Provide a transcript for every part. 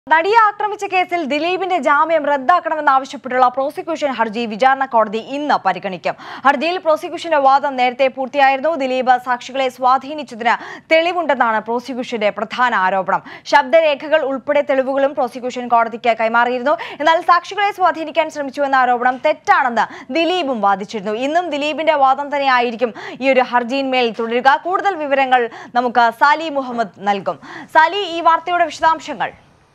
നടിയെ ആക്രമിച്ച കേസിൽ ദിലീപിന്റെ ജാമ്യം റദ്ദാക്കണമെന്നാവശ്യപ്പെട്ടുള്ള പ്രോസിക്യൂഷൻ ഹർജി വിചാരണ കോടതി ഇന്ന് പരിഗണിക്കും ഹർജിയിൽ പ്രോസിക്യൂഷന്റെ വാദം നേരത്തെ പൂർത്തിയായിരുന്നു ദിലീപ് സാക്ഷികളെ സ്വാധീനിച്ചതിന് തെളിവുണ്ടെന്നാണ് പ്രോസിക്യൂഷന്റെ പ്രധാന ആരോപണം ശബ്ദരേഖകൾ ഉൾപ്പെടെ തെളിവുകളും പ്രോസിക്യൂഷൻ കോടതിക്ക് കൈമാറിയിരുന്നു എന്നാൽ സാക്ഷികളെ സ്വാധീനിക്കാൻ ശ്രമിച്ചുവെന്ന ആരോപണം തെറ്റാണെന്ന് ദിലീപും വാദിച്ചിരുന്നു ഇന്നും ദിലീപിന്റെ വാദം തന്നെയായിരിക്കും ഈ ഒരു ഹർജിയിന്മേൽ തുടരുക കൂടുതൽ വിവരങ്ങൾ നമുക്ക് സാലി മുഹമ്മദ് നൽകും സാലി ഈ വാർത്തയുടെ വിശദാംശങ്ങൾ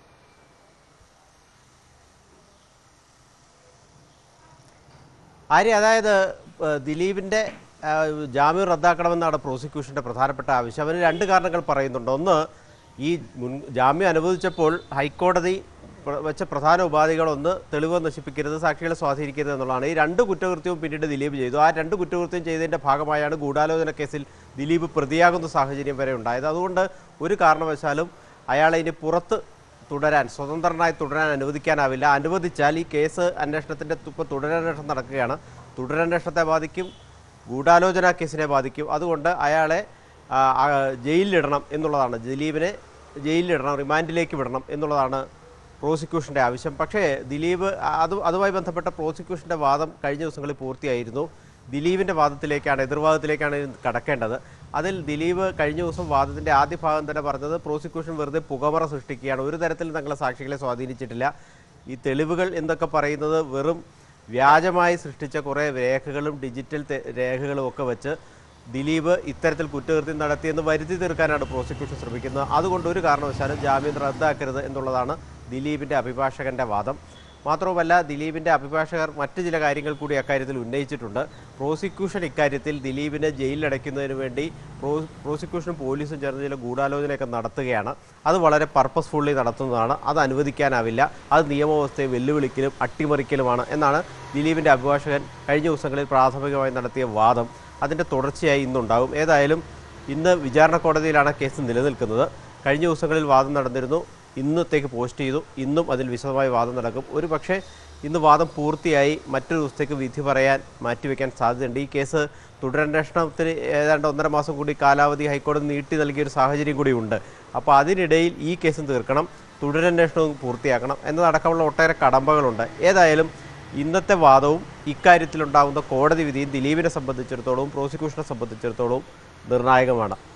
ആര്യ അതായത് ഏഹ്, ദിലീപിന്റെ ഏഹ്, ജാമ്യം റദ്ദാക്കണമെന്നാണ് പ്രോസിക്യൂഷന്റെ പ്രധാനപ്പെട്ട ആവശ്യം അവന് രണ്ട് കാരണങ്ങൾ പറയുന്നുണ്ട് ഒന്ന് ഈ മുൻ ജാമ്യം അനുവദിച്ചപ്പോൾ ഹൈക്കോടതി പ്ര- വെച്ച പ്രധാന ഉപാധികളൊന്ന് തെളിവ് നശിപ്പിക്കരുത് സാക്ഷികളെ സ്വാധീനിക്കരുത് എന്നുള്ളതാണ് ഈ രണ്ട് കുറ്റകൃത്യവും പിന്നീട് ദിലീപ് ചെയ്തു ആ രണ്ട് കുറ്റകൃത്യം ചെയ്തതിന്റെ ഭാഗമായാണ് ഗൂഢാലോചന കേസിൽ ദിലീപ് പ്രതിയാകുന്ന സാഹചര്യം വരെ ഉണ്ടായത് അതുകൊണ്ട് ഒരു കാരണവശാലും അയാളെ ഇനി പുറത്ത് തുടരാൻ സ്വതന്ത്രനായി തുടരാൻ അനുവദിക്കാനാവില്ല അനുവദിച്ചാൽ ഈ കേസ് അന്വേഷണത്തിൻ്റെ ഇപ്പോൾ തുടരന്വേഷണം നടക്കുകയാണ് തുടരന്വേഷണത്തെ ബാധിക്കും ഗൂഢാലോചന കേസിനെ ബാധിക്കും അതുകൊണ്ട് അയാളെ ആ, ആ, ജയിലിലിടണം എന്നുള്ളതാണ് ദിലീപിനെ ജയിലിലിടണം റിമാൻഡിലേക്ക് വിടണം എന്നുള്ളതാണ് പ്രോസിക്യൂഷൻ്റെ ആവശ്യം പക്ഷേ ദിലീപ് അത് അതുമായി ബന്ധപ്പെട്ട പ്രോസിക്യൂഷൻ്റെ വാദം കഴിഞ്ഞ ദിവസങ്ങളിൽ പൂർത്തിയായിരുന്നു ദിലീപിൻ്റെ വാദത്തിലേക്കാണ് എതിർവാദത്തിലേക്കാണ് ഇനി കടക്കേണ്ടത് അതിൽ ദിലീപ് കഴിഞ്ഞ ദിവസം വാദത്തിൻ്റെ ആദ്യ ഭാഗം തന്നെ പറഞ്ഞത് പ്രോസിക്യൂഷൻ വെറുതെ പുകമറ സൃഷ്ടിക്കുകയാണ് ഒരു തരത്തിലും തങ്ങളെ സാക്ഷികളെ സ്വാധീനിച്ചിട്ടില്ല ഈ തെളിവുകൾ എന്നൊക്കെ പറയുന്നത് വെറും വ്യാജമായി സൃഷ്ടിച്ച കുറേ രേഖകളും ഡിജിറ്റൽ തെ- രേഖകളും ഒക്കെ വെച്ച് ദിലീപ് ഇത്തരത്തിൽ കുറ്റകൃത്യം നടത്തിയെന്ന് വരുത്തി തീർക്കാനാണ് പ്രോസിക്യൂഷൻ ശ്രമിക്കുന്നത് അതുകൊണ്ട് ഒരു കാരണവശാലും ജാമ്യം റദ്ദാക്കരുത് എന്നുള്ളതാണ് ദിലീപിൻ്റെ അഭിഭാഷകന്റെ വാദം മാത്രവുമല്ല ദിലീപിൻ്റെ അഭിഭാഷകർ മറ്റ് ചില കാര്യങ്ങൾ കൂടി അക്കാര്യത്തിൽ ഉന്നയിച്ചിട്ടുണ്ട് പ്രോസിക്യൂഷൻ ഇക്കാര്യത്തിൽ ദിലീപിനെ ജയിലിലടയ്ക്കുന്നതിന് വേണ്ടി പ്രോ പ്രോസിക്യൂഷനും പോലീസും ചേർന്ന് ചില ഗൂഢാലോചനയൊക്കെ നടത്തുകയാണ് അത് വളരെ പർപ്പസ്ഫുള്ളി നടത്തുന്നതാണ് അത് അനുവദിക്കാനാവില്ല അത് നിയമവ്യവസ്ഥയെ വെല്ലുവിളിക്കലും അട്ടിമറിക്കലുമാണ് എന്നാണ് ദിലീപിൻ്റെ അഭിഭാഷകൻ കഴിഞ്ഞ ദിവസങ്ങളിൽ പ്രാഥമികമായി നടത്തിയ വാദം അതിൻ്റെ തുടർച്ചയായി ഇന്നുണ്ടാകും ഏതായാലും ഇന്ന് വിചാരണ കോടതിയിലാണ് കേസ് നിലനിൽക്കുന്നത് കഴിഞ്ഞ ദിവസങ്ങളിൽ വാദം നടന്നിരുന്നു ഇന്നത്തേക്ക് പോസ്റ്റ് ചെയ്തു ഇന്നും അതിൽ വിശദമായ വാദം നടക്കും ഒരു പക്ഷേ ഇന്ന് വാദം പൂർത്തിയായി മറ്റൊരു ദിവസത്തേക്ക് വിധി പറയാൻ മാറ്റിവെക്കാൻ സാധ്യതയുണ്ട് ഈ കേസ് തുടരന്വേഷണത്തിന് ഏതാണ്ട് ഒന്നര മാസം കൂടി കാലാവധി ഹൈക്കോടതി നീട്ടി നൽകിയ ഒരു സാഹചര്യം കൂടി ഉണ്ട് അപ്പോൾ അതിനിടയിൽ ഈ കേസും തീർക്കണം തുടരന്വേഷണവും പൂർത്തിയാക്കണം എന്നതടക്കമുള്ള ഒട്ടേറെ കടമ്പകളുണ്ട് ഏതായാലും ഇന്നത്തെ വാദവും ഇക്കാര്യത്തിലുണ്ടാകുന്ന കോടതി വിധിയും ദിലീപിനെ സംബന്ധിച്ചിടത്തോളം പ്രോസിക്യൂഷനെ സംബന്ധിച്ചിടത്തോളം നിർണായകമാണ്